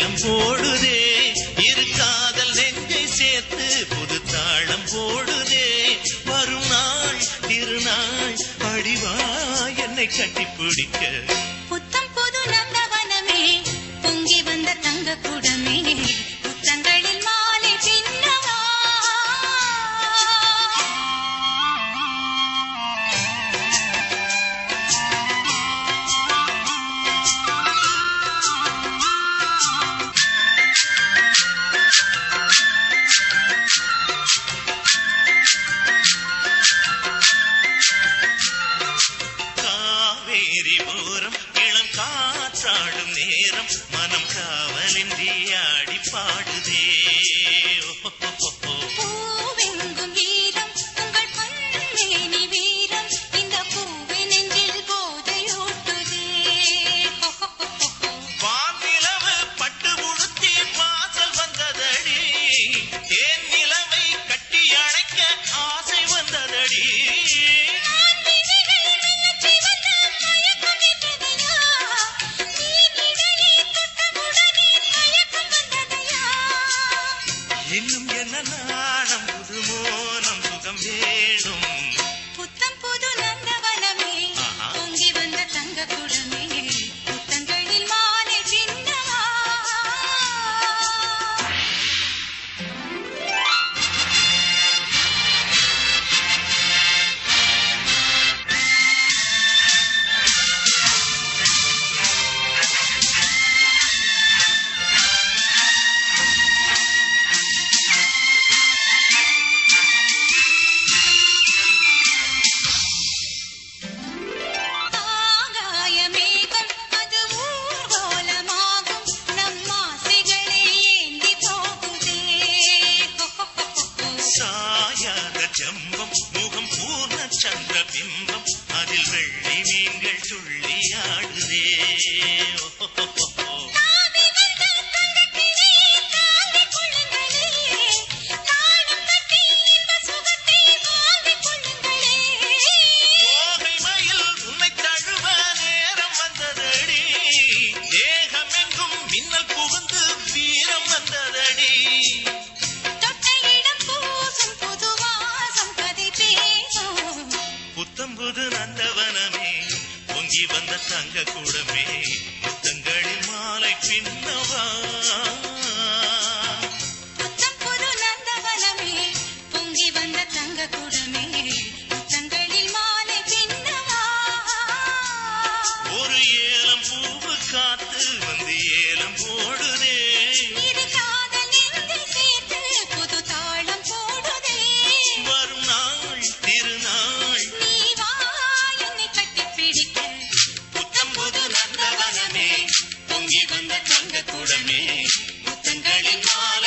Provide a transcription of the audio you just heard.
ஏலம் போடுதே இரு காதல் நெஞ்சை சேர்த்து புது தாளம் போடுதே வரும் நாள் திருநாள் அடிவா என்னை கட்டிப்பிடிக்க புத்தம் புது நந்தவனமே பொங்கி வந்த தங்க குடமே புத்தங்களில் மாலை பின்னவா காவேரி ஓரம் இளம் காற்றாடும் நேரம் மனம் காவலின்றி ஆடி பாடுதே பூவெங்கும் வீரம் உங்கள் பொன்மேனி வீரம் இந்த பூவை நெஞ்சில் போதையூட்டுதே வானிலவு பட்டு உடுத்தி வாசல் வந்ததடி தேன் நிலவை கட்டி அணைக்க ஆசை வந்ததடி இன்னும் என்ன நாணம் புது மோனம் சுகம் வேணும் புத்தம் புது நந்தவனமே ஆஹா. பொங்கி வந்த தங்க குடமே புத்தங்களில் மாலை சின்னவா ஆகாய மேகம் அது ஊர்வலமாகும் நம் ஆசைகளை ஏந்தி போகுதே சாயாத ஜம்பம் முகம் பூர்ண சந்திர பிம்பம் அதில் வெள்ளி மீன்கள் துள்ளி ஆடுதே தாவி வந்த தங்கத்திலே தாவி கொள்ளுங்களே தாளம் தட்டி இன்ப சுகத்தை வாவி கொள்ளுங்களே கோகை மயில் உன்னை தழுவ நேரம் வந்ததடி தேகமெங்கும் மின்னல் புகுந்து வீரம் வந்ததடி தொட்ட இடம் பூசும் புது வாசம் கதை பேசும் புத்தம்புது நந்தவனமே பொங்கி வந்த தங்க கூடமே முத்தங்களில் மாலை பின்னவா புத்தம் புது நந்தவனமே பொங்கி வந்த தங்க குடமே முத்தங்களில் மாலை பின்னவா ஒரு ஏலம் பூவு காத்து வந்து ஏலம் போடுதே இரு காதல் நெஞ்சை சேர்த்து புது தாளம் போடுதே வரும் நாள் திருநாள் நீ வா என்னை கட்டிப் பிடிக்க புத்தம்புது நந்தவனமே பொங்கி வந்த தங்க கூடமே முத்தங்களில் மாலை